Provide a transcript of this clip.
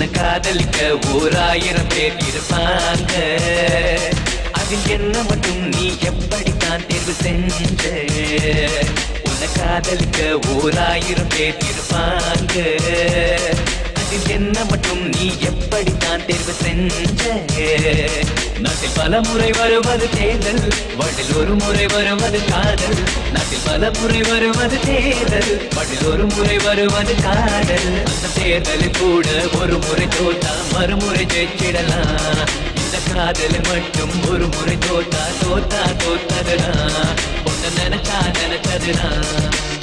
உன்னை காதலிக்க ஓர் ஆயிரம் பேர் இருப்பாங்க அதில் என்ன மட்டும் நீ எப்படித்தான் தேர்வு செஞ்ச உன்னை காதலிக்க ஓர் ஆயிரம் பேர் இருப்பாங்க அதில் என்ன மட்டும் நீ எப்படித்தான் தேர்வு செஞ்ச நாட்டில் பல முறை வருவது தேர்தல் வழில் ஒரு முறை வருவது காதல் நாட்டில் பல முறை வருவது தேர்தல் வழில் ஒரு முறை வருவது காதல் அந்த தேர்தலில் கூட ஒரு முறை தோத்தா மறுமுறை ஜெயிச்சிடலாம் இந்த காதல் மட்டும் ஒரு முறை தோத்தா தோத்தா தோத்ததுனா உன்னை நினைச்சா நினைச்சதுனா